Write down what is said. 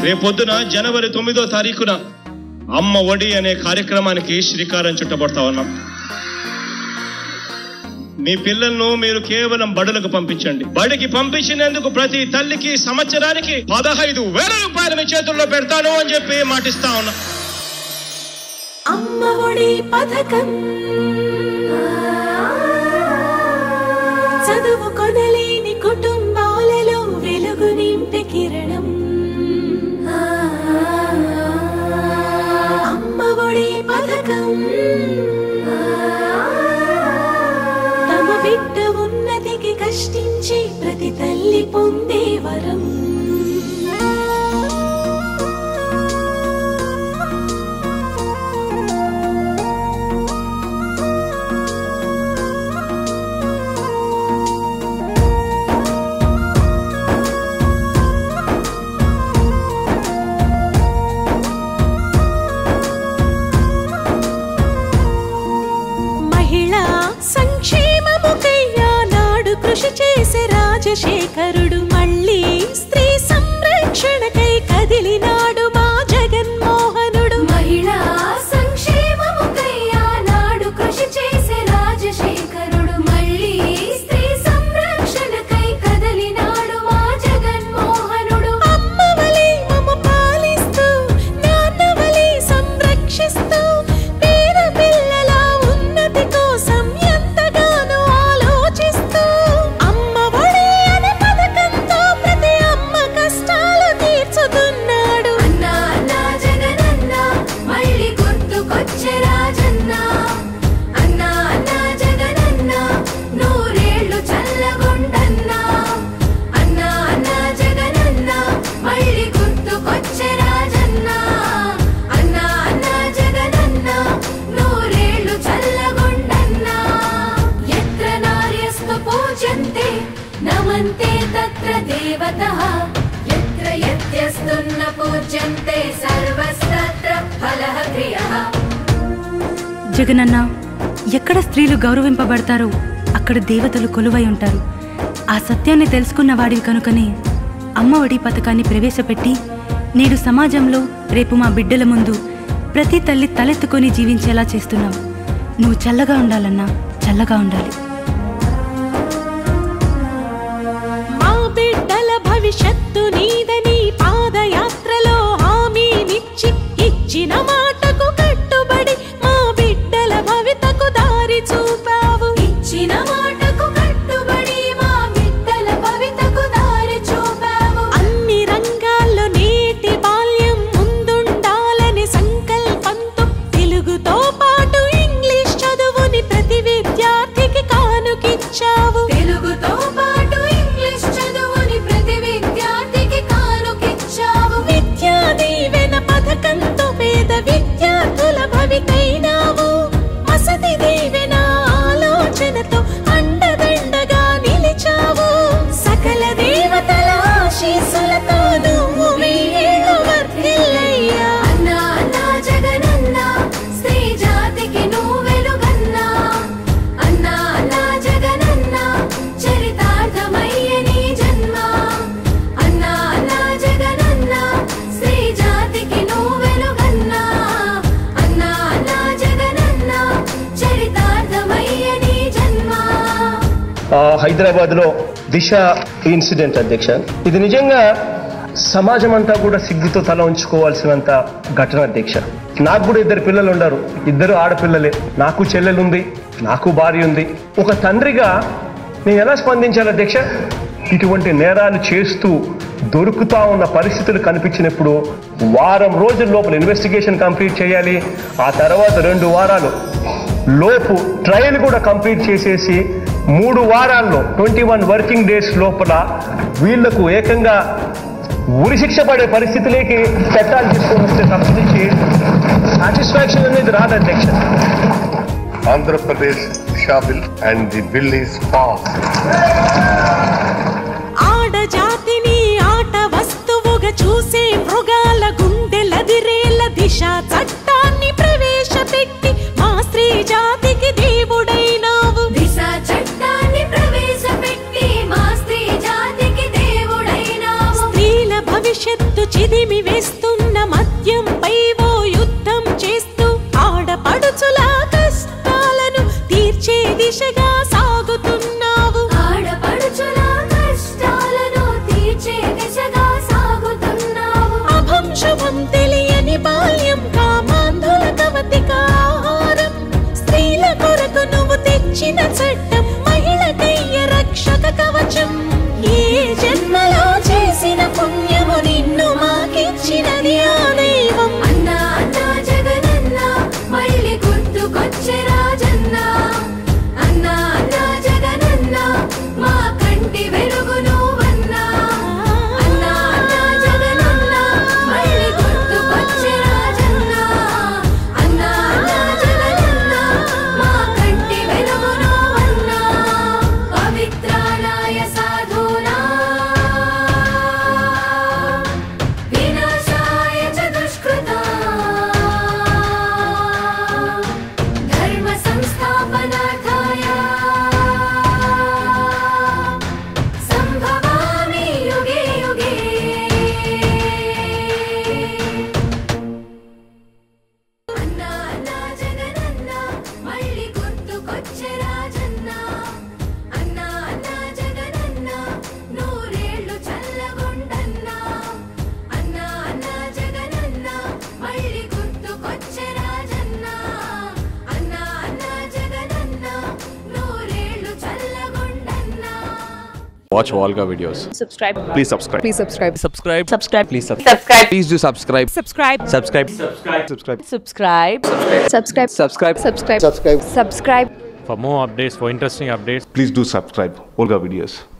రేపొద్దున జనవరి తొమ్మిదో తారీఖున అమ్మ ఒడి అనే కార్యక్రమానికి శ్రీకారం చుట్టబడతా ఉన్నాం మీ పిల్లలను మీరు కేవలం బడులకు పంపించండి బడికి పంపించినందుకు ప్రతి తల్లికి సంవత్సరానికి పదహైదు వేల రూపాయలు మీ చేతుల్లో పెడతాను అని చెప్పి మాటిస్తా ఉన్నా అమ్మ ఒడి పథకం చదువు కొనలేని కుటుంబాలలో వెలుగు నింపే కిరణం అమ్మ ఒడి పథకం తమ బిడ్డ ఉన్నతికి కష్టించి ప్రతి తల్లి పొందే వరం మహిళా సంక్షేమముకయ్యా నాడు కృషి చేసే రాజశేఖరుడు మళ్ళీ స్త్రీ సంరక్షణకై కదిలినాడు మా జగన్మోహనుడు మహిళా సంక్షేమముకయ్యా నాడు కృషి చేసే రాజశేఖరుడు మళ్ళీ స్త్రీ సంరక్షణకై కదలినాడు మా జగన్మోహనుడు అమ్మవలే మమ్ము పాలిస్తూ నాన్నవలే సంరక్షిస్తూ పేద పిల్లల ఉన్నతి కోసం ఎంతగానో ఆలోచిస్తూ అమ్మ ఒడి అనే పథకంతో ప్రతి అమ్మ కష్టాలు తీర్చుతున్నాడు అన్నా అన్నా జగనన్న మళ్ళీ గుర్తుకొచ్చే రాజన్న అన్నా అన్నా జగనన్న నూరేళ్లు చల్లగుండన్నా అన్నా అన్నా జగనన్న మళ్ళీ గుర్తుకొచ్చే రాజన్న అన్నా అన్నా జగనన్న నూరేళ్లు చల్లగుండన్నా ఎత్ర నార్యస్తు పూజ్యంతే నమంతే తత్ర దేవతః ఎత్ర యత్యస్తున్న పూజ్యంతే సర్వస్తత్ర ఫలః క్రియః జగనన్న ఎక్కడ స్త్రీలు గౌరవింపబడతారో అక్కడ దేవతలు కొలువై ఉంటారు ఆ సత్యాన్ని తెలుసుకున్న వాడివి కనుకనే అమ్మ ఒడి పథకాన్ని ప్రవేశపెట్టి నేడు సమాజంలో రేపు మా బిడ్డల ముందు ప్రతి తల్లి తలెత్తుకొని జీవించేలా చేస్తున్నాం నువ్వు చల్లగా ఉండాలన్నా చల్లగా ఉండాలి మా బిడ్డల భవిష్యత్తు నీదని పాదయాత్రలో హామీనిచ్చి ఇచ్చిన మాటకు కట్టుబడి మా బిడ్డల భవితకు దారి చూపావు ఇచ్చిన మాటకు కట్టుబడి మా బిడ్డల భవితకు దారి చూపావు అన్ని రంగాల్లో నేటి బాల్యం ముందుండాలని సంకల్పంతో తెలుగుతో పాటు ఇంగ్లీష్ చదువుని ప్రతి విద్యార్థికి కానుకిచ్చావు తెలుగుతో పాటు ఇంగ్లీష్ చదువుని ప్రతి విద్యార్థికి కానుకిచ్చావు విద్యా దీవెన పథకంతో పేద విద్యార్థుల భవితైనావు వసతి దీవెన ఆలోచనతో అండదండగా నిలిచావు సకల దేవతల ఆశీస్సులతో నువ్వు వెయ్యేళ్ళు వర్ధిల్లయ్యా అన్నా అన్నా జగనన్న స్త్రీ జాతికి నువ్వు వెలుగన్నా అన్నా అన్నా జగనన్న చరితార్థమయ్య నీ జన్మ అన్నా అన్నా జగనన్న స్త్రీ జాతికి నువ్వు వెలుగన్నా అన్నా అన్నా జగనన్న చరితార్థమయ్య నీ జన్మ హైదరాబాద్ లో దిశ ఇన్సిడెంట్ అధ్యక్ష ఇది నిజంగా సమాజం అంతా కూడా సిగ్గుతో తల ఉంచుకోవాల్సినంత ఘటన అధ్యక్ష నాకు కూడా ఇద్దరు పిల్లలు ఉన్నారు ఇద్దరు ఆడపిల్లలే నాకు చెల్లెలుంది నాకు భార్య ఉంది ఒక తండ్రిగా నేను ఎలా స్పందించాలి అధ్యక్ష ఇటువంటి నేరాలు చేస్తూ దొరుకుతా ఉన్న పరిస్థితులు కనిపించినప్పుడు వారం రోజుల లోపల ఇన్వెస్టిగేషన్ కంప్లీట్ చేయాలి ఆ తర్వాత రెండు వారాలు లోపు ట్రయల్ కూడా కంప్లీట్ చేసేసి మూడు వారాల్లో ట్వంటీ వన్ వర్కింగ్ డేస్ లోపల వీళ్లకు ఏకంగా ఉరి శిక్ష పడే పరిస్థితిలోకి చట్టాలు తీసుకొని వస్తే తప్పించి సాటిస్ఫాక్షన్ అనేది రాదు అధ్యక్ష Andhra Pradesh Disha Bill and the bill is passed. ఆడజాతిని ఆట వస్తువుగా చూసే మృగాల గుండెలదిరేల దిశ చట్టాన్ని ప్రవేశపెట్టి మా స్త్రీ జాతికి దేవుడైనావు దిశ చట్టాన్ని ప్రవేశపెట్టి మా స్త్రీ జాతికి దేవుడైనావు స్త్రీల భవిష్యత్తు చిదిమి వేసి తెచ్చిన చట్టం మహిళకయ్య రక్షక కవచం ఏ జన్మలో చేసిన పుణ్యము నిన్ను మాకిచ్చినది ఆ దైవం అన్నా అన్నా జగనన్న మళ్ళీ గుర్తుకొచ్చే రాజన్న అన్నా అన్నా జగనన్న మా కంటి వెలుగు నువ్వన్నా అన్నా అన్నా జగనన్న మళ్ళీ గుర్తుకొచ్చే రాజన్న అన్నా అన్నా జగనన్న మా కంటి వెలుగు నువ్వన్నా పవిత్రాలయ సాధూనా వినాశాయ చ దుష్కృతా ధర్మ సంస్థాపనార్థాయ సంభవామి యుగే యుగే అన్నా అన్నా జగనన్న మళ్ళీ గుర్తుకొచ్చే రాజన్న అన్నా అన్నా జగనన్న నూరేళ్లు చల్లగుండన్నా అన్నా అన్నా జగనన్న మళ్ళీ గుర్తుకొచ్చే రాజన్న అన్నా అన్నా జగనన్న నూరేళ్లు చల్లగుండన్నా Watch Volga videos. subscribe Please subscribe. please subscribe Subscribe. subscribe Please subscribe. subscribe Please do subscribe. subscribe Subscribe. Subscribe. Subscribe. subscribe subscribe Subscribe. subscribe subscribe subscribe For more updates, for interesting updates, Please do subscribe Olga Videos.